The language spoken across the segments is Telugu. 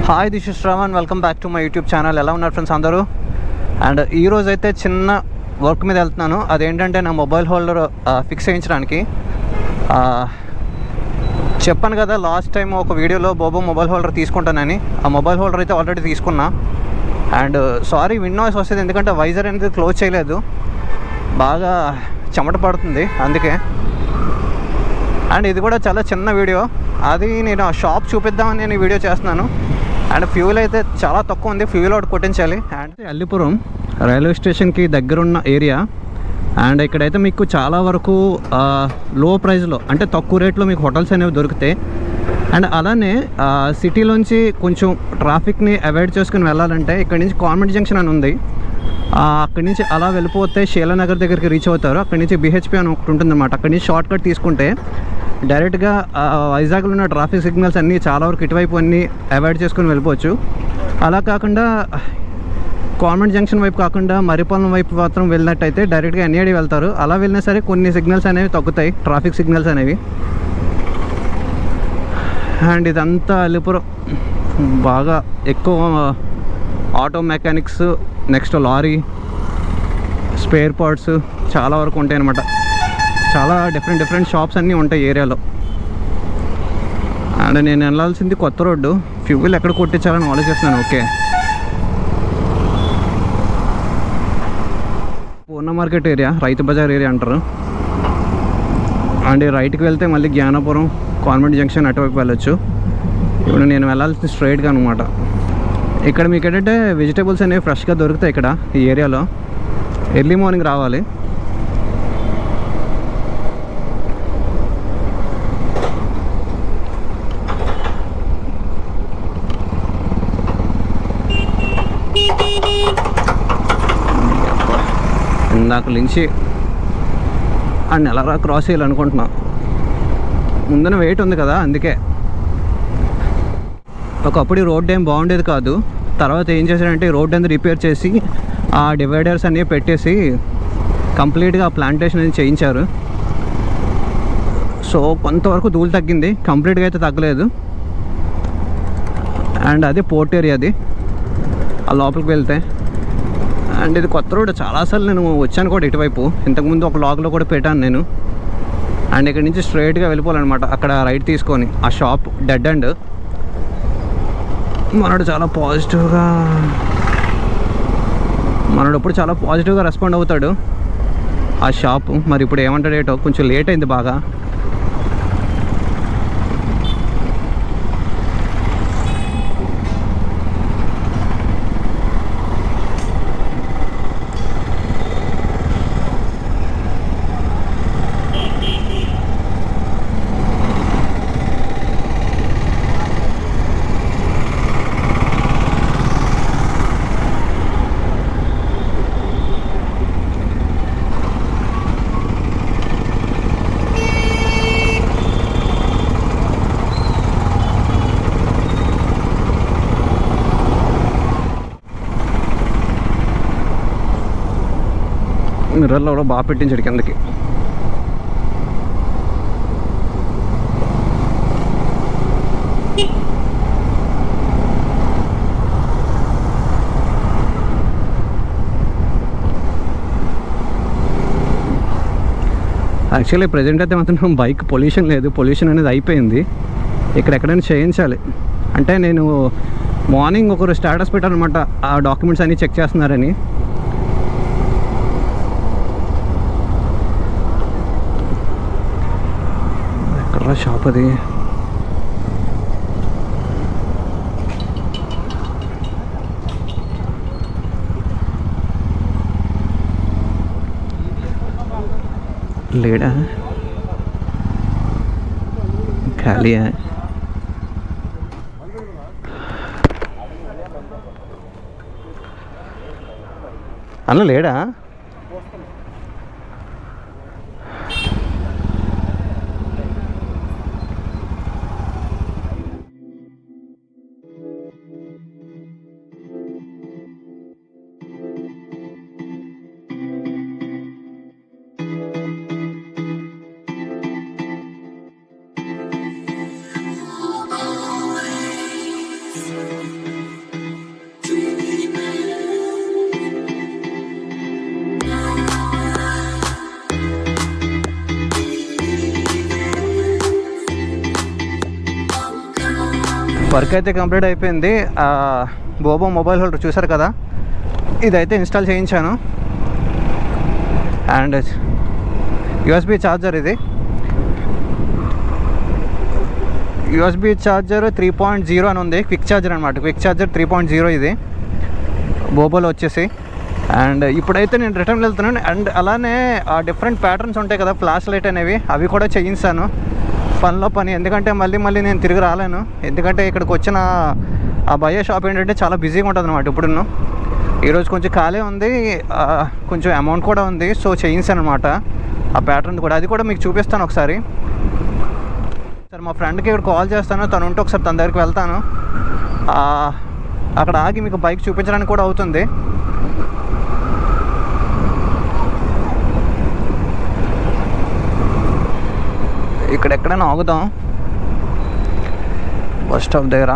hi this is Shravan welcome back to my YouTube channel ఎలా ఉన్నారు ఫ్రెండ్స్ అందరూ అండ్ ఈ రోజు అయితే చిన్న వర్క్ మీద వెళ్తున్నాను అదేంటంటే నా మొబైల్ హోల్డర్ ఫిక్స్ చేయించడానికి ఆ, చెప్పాను కదా లాస్ట్ టైం ఒక వీడియోలో బోబో మొబైల్ హోల్డర్ తీసుకుంటానని ఆ మొబైల్ హోల్డర్ అయితే ఆల్రెడీ తీసుకున్నా అండ్ సారీ విన్ నాయిస్ వస్తుంది ఎందుకంటే వైజర్ అనేది క్లోజ్ చేయలేదు బాగా చెమట పడుతుంది అందుకే అండ్ ఇది కూడా చాలా చిన్న వీడియో అది నేను ఆ షాప్ చూపిద్దామని నేను ఈ వీడియో చేస్తున్నాను అండ్ ఫ్యూల్ అయితే చాలా తక్కువ ఉంది ఫ్యూల్ అవుట్ కొట్టించాలి అండ్ అల్లిపురం రైల్వే స్టేషన్కి దగ్గరున్న ఏరియా అండ్ ఇక్కడైతే మీకు చాలా వరకు లో ప్రైస్లో అంటే తక్కువ రేట్లో మీకు హోటల్స్ అనేవి దొరుకుతాయి అండ్ అలానే ఆ, సిటీలోంచి కొంచెం ట్రాఫిక్ని అవాయిడ్ చేసుకుని వెళ్ళాలంటే ఇక్కడ నుంచి కాన్వెంట్ జంక్షన్ అని ఉంది ఆ, అక్కడి నుంచి అలా వెళ్ళిపోతే శీలానగర్ దగ్గరికి రీచ్ అవుతారు అక్కడి నుంచి బిహెచ్పి అని ఒకటి ఉంటుందన్నమాట అక్కడి నుంచి షార్ట్ కట్ తీసుకుంటే డైరెక్ట్గా ఆ, వైజాగ్లో ఉన్న ట్రాఫిక్ సిగ్నల్స్ అన్నీ చాలా వరకు ఇటువైపు అన్నీ అవాయిడ్ చేసుకుని వెళ్ళిపోవచ్చు అలా కాకుండా కాన్వెంట్ జంక్షన్ వైపు కాకుండా మరిపాలెం వైపు మాత్రం వెళ్ళినట్టయితే డైరెక్ట్గా ఎన్ఏడి వెళ్తారు అలా వెళ్ళినా సరే కొన్ని సిగ్నల్స్ అనేవి తగ్గుతాయి ట్రాఫిక్ సిగ్నల్స్ అనేవి అండ్ ఇదంతా అలిపురం బాగా ఎక్కువ auto mechanics next lorry spare parts చాలా వరకు ఉంటాయి అన్నమాట చాలా డిఫరెంట్ డిఫరెంట్ షాప్స్ అన్నీ ఉంటాయి ఏరియాలో అండ్ నేను వెళ్ళాల్సింది కొత్త రోడ్డు ఫ్యూల్ ఎక్కడ కొట్టించాలని ఆలోచిస్తున్నాను ఓకే పూర్ణ మార్కెట్ ఏరియా రైతు బజార్ ఏరియా అంటారు అండ్ ఈ రైట్కి వెళ్తే మళ్ళీ జ్ఞానపురం కాన్వెంట్ జంక్షన్ అటువైపు వెళ్ళొచ్చు ఇప్పుడు నేను వెళ్ళాల్సింది స్ట్రైట్గా అనమాట ఇక్కడ మీకు ఏంటంటే వెజిటేబుల్స్ అనేవి ఫ్రెష్గా దొరుకుతాయి ఇక్కడ ఈ ఏరియాలో ఎర్లీ మార్నింగ్ రావాలి ఇందాక నుంచి ఆ నెలరా క్రాస్ చేయాలనుకుంటున్నా ముందన వెయిట్ ఉంది కదా అందుకే ఒకప్పుడు ఈ రోడ్ ఏం బాగుండేది కాదు తర్వాత ఏం చేశారంటే ఈ రోడ్ అనేది రిపేర్ చేసి ఆ డివైడర్స్ అన్నీ పెట్టేసి కంప్లీట్గా ప్లాంటేషన్ అనేది చేయించారు సో కొంతవరకు ధూళి తగ్గింది కంప్లీట్గా అయితే తగ్గలేదు అండ్ అది పోర్ట్ ఏరియా అది ఆ లోపలికి వెళ్తే అండ్ ఇది కొత్త రోడ్ చాలాసార్లు నేను వచ్చాను కూడా ఇటువైపు ఇంతకుముందు ఒక లాగ్లో కూడా పెట్టాను నేను అండ్ ఇక్కడ నుంచి స్ట్రైట్గా వెళ్ళిపోవాలన్నమాట అక్కడ రైట్ తీసుకొని ఆ షాప్ డెడ్ అండ్ మనడు చాలా పాజిటివ్గా మనడు ఇప్పుడు చాలా పాజిటివ్గా రెస్పాండ్ అవుతాడు ఆ షాప్ మరి ఇప్పుడు ఏమంటాడు ఏటో కొంచెం లేట్ అయింది బాగా మిర్రర్లో కూడా బాగా పెట్టించాడు కిందకి యాక్చువల్లీ ప్రజెంట్ అయితే మాత్రం బైక్ పొల్యూషన్ లేదు పొల్యూషన్ అనేది అయిపోయింది ఇక్కడ ఎక్కడైనా చేయించాలి అంటే నేను మార్నింగ్ ఒకరు స్టేటస్ పెట్టారనమాట ఆ డాక్యుమెంట్స్ అన్నీ చెక్ చేస్తున్నారని ఎక్కడ షాప్ అది లేడా ఖాళీ అన్న లేడా వర్క్ అయితే కంప్లీట్ అయిపోయింది ఆ, బోబో మొబైల్ హోల్డర్ చూసారు కదా ఇదైతే ఇన్స్టాల్ చేయించాను అండ్ యూఎస్బి ఛార్జర్ ఇది USB charger three point zero అని ఉంది క్విక్ ఛార్జర్ అనమాట quick charger three point zero ఇది బోబోలో వచ్చేసి అండ్ ఇప్పుడైతే నేను రిటర్న్ వెళ్తున్నాను అండ్ అలానే ఆ డిఫరెంట్ ప్యాటర్న్స్ ఉంటాయి కదా ఫ్లాష్ లైట్ అనేవి అవి కూడా చేయించాను పనిలో పని ఎందుకంటే మళ్ళీ మళ్ళీ నేను తిరిగి రాలేను ఎందుకంటే ఇక్కడికి వచ్చిన ఆ బయో షాప్ ఏంటంటే చాలా బిజీగా ఉంటుంది అనమాట ఇప్పుడు ఈరోజు కొంచెం ఖాళీ ఉంది ఆ, కొంచెం అమౌంట్ కూడా ఉంది సో చేయించాను అనమాట ఆ ప్యాటర్న్ కూడా అది కూడా మీకు చూపిస్తాను ఒకసారి సరే మా ఫ్రెండ్కి ఇక్కడ కాల్ చేస్తాను తను ఉంటే ఒకసారి తన దగ్గరికి వెళ్తాను ఆ, అక్కడ ఆగి మీకు బైక్ చూపించడానికి కూడా అవుతుంది ఇక్కడ ఎక్కడైనా ఆగుదాం బస్ స్టాప్ దగ్గర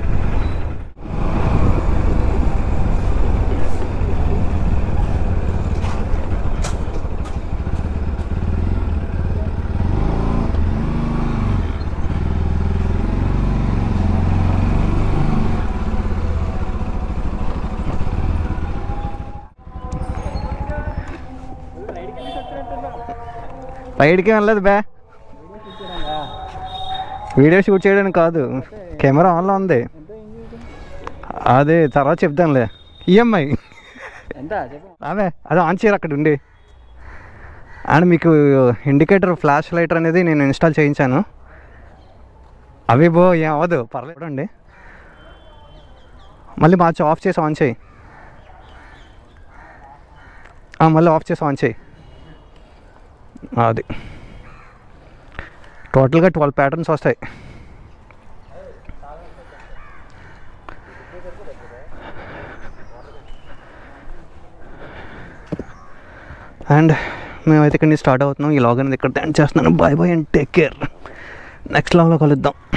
బయటికి వెళ్ళలేదు బే వీడియో షూట్ చేయడానికి కాదు కెమెరా ఆన్లో ఉంది అదే తర్వాత చెప్తానులే ఈఎంఐ ఎంత చెప్పు అవే అది ఆన్ చేయరు అక్కడ ఉండి అండ్ మీకు ఇండికేటర్ ఫ్లాష్ లైటర్ అనేది నేను ఇన్స్టాల్ చేయించాను అవి బో ఏం అవ్వదు పర్లేదు చూడండి మళ్ళీ మార్చి ఆఫ్ చేసి ఆన్ చేయి ఆ, మళ్ళీ ఆఫ్ చేసి ఆన్ చేయి అది టోటల్గా ట్వెల్వ్ ప్యాటర్న్స్ వస్తాయి అండ్ మేమైతే ఇక్కడ నుంచి స్టార్ట్ అవుతున్నాం ఈ లాగ్ అనేది ఇక్కడ ఎండ్ చేస్తున్నాను bye bye and take care next లాగ్లో కలుద్దాం